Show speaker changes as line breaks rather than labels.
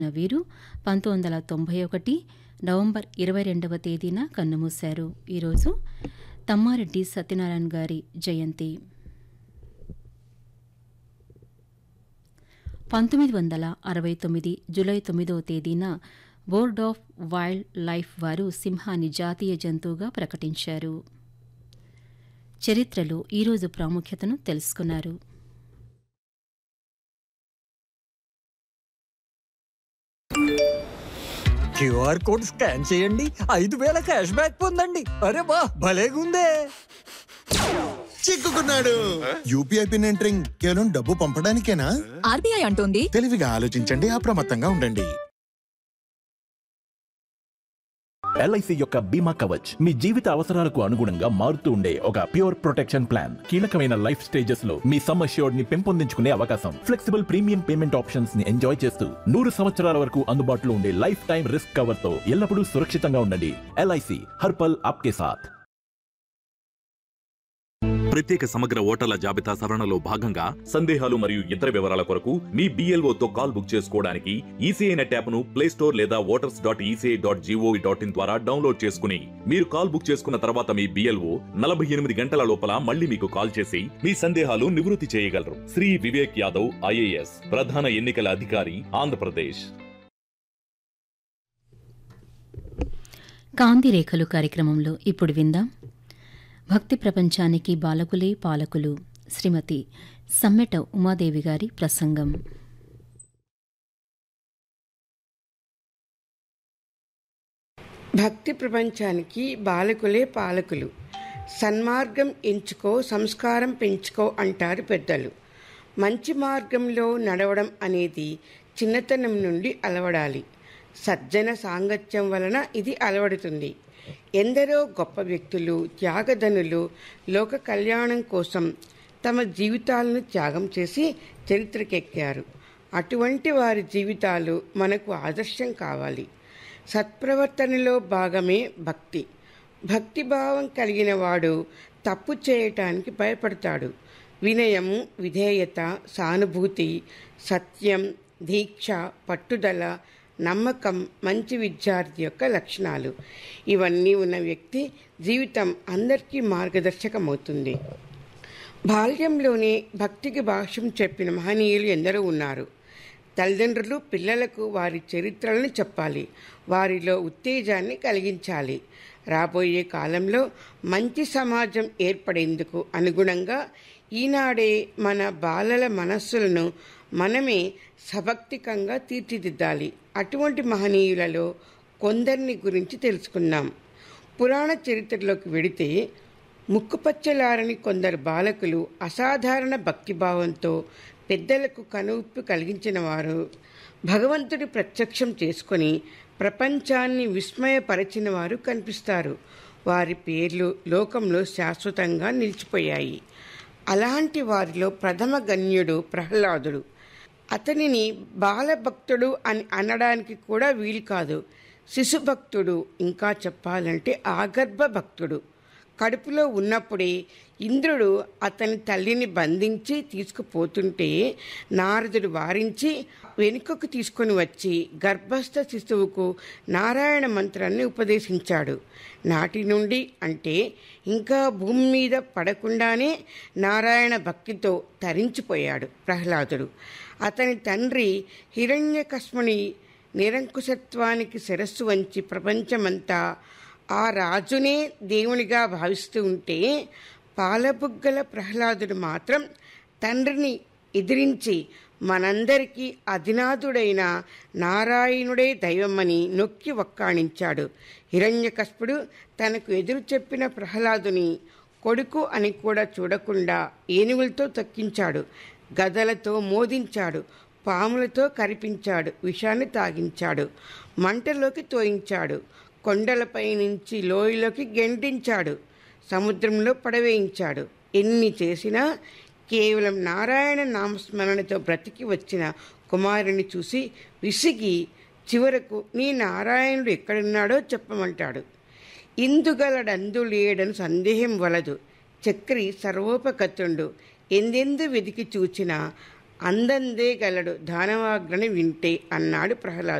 వీరు పంతొమ్మిది వందల తొంభై ఒకటి నవంబర్ ఇరవై రెండవ తేదీన కన్నుమూశారు ఈరోజు తమ్మారెడ్డి సత్యనారాయణ గారి జయంతి పంతొమ్మిది వందల అరవై తొమ్మిది జూలై తొమ్మిదవ తేదీన బోర్డ్ ఆఫ్ వైల్డ్ లైఫ్ వారు సింహాన్ని జాతీయ జంతువుగా ప్రకటించారు చరిత్రలో ఈరోజు ప్రాముఖ్యతను తెలుసుకున్నారు
క్యూఆర్ కోడ్ స్కాన్ చేయండి ఐదు వేల క్యాష్ బ్యాక్ పొందండి అరే వా భలేగుందే
చిక్కుకున్నాడు యూపీఐ పిన్ ఎంటరింగ్ కేవలం డబ్బు పంపడానికేనా
ఆర్బీఐ అంటోంది
తెలివిగా ఆలోచించండి అప్రమత్తంగా ఉండండి
ఎల్ఐసి యొక్క బీమా కవచ్ మీ జీవిత అవసరాలకు అనుగుణంగా మారుతూ ఉండే ఒక ప్యూర్ ప్రొటెక్షన్ ప్లాన్ కీలకమైన లైఫ్ స్టేజెస్ లో మీ సమ్ అష్యూర్డ్ ని పెంపొందించుకునే అవకాశం ఫ్లెక్సిబుల్ ప్రీమియం పేమెంట్ ఆప్షన్స్ ని ఎంజాయ్ చేస్తూ నూరు సంవత్సరాల వరకు అందుబాటులో ఉండే లైఫ్ టైం రిస్క్ కవర్ తో ఎల్లప్పుడూ సురక్షితంగా ఉండండి ఎల్ఐసి హర్పల్ ఆప్కే సాథ్
ప్రత్యేక సమగ్ర ఓటర్ల జాబితా సవరణలో భాగంగా సందేహాలు మరియు ఇతర వివరాల కొరకు మీ BLO తో కాల్ బుక్ చేసుకోవడానికి ఈసీఐ నెట్ యాప్ను ప్లే స్టోర్ లేదా voters dot ECI dot GOV dot in ద్వారా డౌన్లోడ్ చేసుకుని మీరు కాల్ బుక్ చేసుకున్న తర్వాత మీ బిఎల్ఓ నలభై ఎనిమిది గంటల లోపల మళ్ళీ మీకు కాల్ చేసి మీ సందేహాలు నివృత్తి చేయగలరు శ్రీ వివేక్ యాదవ్ ఐఏఎస్ ప్రధాన ఎన్నికల అధికారి ఆంధ్రప్రదేశ్
కాంతి రేఖలు కార్యక్రమంలో ఇప్పుడు విందాం భక్తి ప్రపంచానికి బాలకులే పాలకులు శ్రీమతి సమ్మెట ఉమాదేవి గారి ప్రసంగం
భక్తి ప్రపంచానికి బాలకులే పాలకులు సన్మార్గం ఎంచుకో సంస్కారం పెంచుకో అంటారు పెద్దలు మంచి మార్గంలో నడవడం అనేది చిన్నతనం నుండి అలవడాలి సజ్జన సాంగత్యం వలన ఇది అలవడుతుంది ఎందరో గొప్ప వ్యక్తులు త్యాగధనులు లోక కళ్యాణం కోసం తమ జీవితాలను త్యాగం చేసి చరిత్రకెక్కారు అటువంటి వారి జీవితాలు మనకు ఆదర్శం కావాలి సత్ప్రవర్తనలో భాగమే భక్తి భక్తిభావం కలిగిన వాడు తప్పు చేయటానికి భయపడతాడు వినయం విధేయత సానుభూతి సత్యం దీక్ష పట్టుదల నమ్మకం మంచి విద్యార్థి యొక్క లక్షణాలు ఇవన్నీ ఉన్న వ్యక్తి జీవితం అందరికీ మార్గదర్శకమవుతుంది బాల్యంలోనే భక్తికి భాష్యం చెప్పిన మహనీయులు ఎందరో ఉన్నారు తల్లిదండ్రులు పిల్లలకు వారి చరిత్రలను చెప్పాలి వారిలో ఉత్తేజాన్ని కలిగించాలి రాబోయే కాలంలో మంచి సమాజం ఏర్పడేందుకు అనుగుణంగా ఈనాడే మన బాలల మనస్సులను మనమే సభక్తికంగా తీర్చిదిద్దాలి అటువంటి మహనీయులలో కొందరిని గురించి తెలుసుకుందాం పురాణ చరిత్రలోకి వెడితే ముక్కుపచ్చలారని కొందరు బాలకులు అసాధారణ భక్తిభావంతో పెద్దలకు కనువిప్పు కలిగించిన వారు భగవంతుడి ప్రత్యక్షం చేసుకొని ప్రపంచాన్ని విస్మయపరచిన వారు కనిపిస్తారు వారి పేర్లు లోకంలో శాశ్వతంగా నిలిచిపోయాయి అలాంటి వారిలో ప్రథమ గణ్యుడు ప్రహ్లాదుడు అతనిని బాలభక్తుడు అని అనడానికి కూడా వీలు కాదు శిశుభక్తుడు ఇంకా చెప్పాలంటే ఆగర్భ భక్తుడు కడుపులో ఉన్నప్పుడే ఇంద్రుడు అతని తల్లిని బంధించి తీసుకుపోతుంటే నారదుడు వారించి వెనుకకు తీసుకొని వచ్చి గర్భస్థ శిశువుకు నారాయణ మంత్రాన్ని ఉపదేశించాడు నాటి నుండి అంటే ఇంకా భూమి మీద పడకుండానే నారాయణ భక్తితో తరించిపోయాడు ప్రహ్లాదుడు అతని తండ్రి హిరణ్యకస్ముని నిరంకుశత్వానికి శిరస్సు వంచి ప్రపంచమంతా ఆ రాజునే దేవునిగా భావిస్తూ ఉంటే పాలబుగ్గల ప్రహ్లాదుడు మాత్రం తండ్రిని ఎదిరించి మనందరికీ అధినాథుడైన నారాయణుడే దైవమని నొక్కి వక్కాణించాడు హిరణ్యకస్పుడు తనకు ఎదురు చెప్పిన ప్రహ్లాదుని కొడుకు అని కూడా చూడకుండా ఏనుగులతో తక్కించాడు గదలతో మోదించాడు పాములతో కరిపించాడు విషాన్ని తాగించాడు మంటలోకి తోయించాడు కొండలపై నుంచి లోయలోకి గెంటించాడు సముద్రంలో పడవేయించాడు ఎన్ని చేసినా కేవలం నారాయణ నామస్మరణతో బ్రతికి వచ్చిన కుమారుని చూసి విసిగి చివరకు నీ నారాయణుడు ఎక్కడున్నాడో చెప్పమంటాడు ఇందుగలడందు లేడని సందేహం వలదు చక్రి సర్వోపగతుండు ఎందెందు వెదికి చూచినా అందందే గలడు దానవాగ్రని వింటే అన్నాడు ప్రహ్లాదు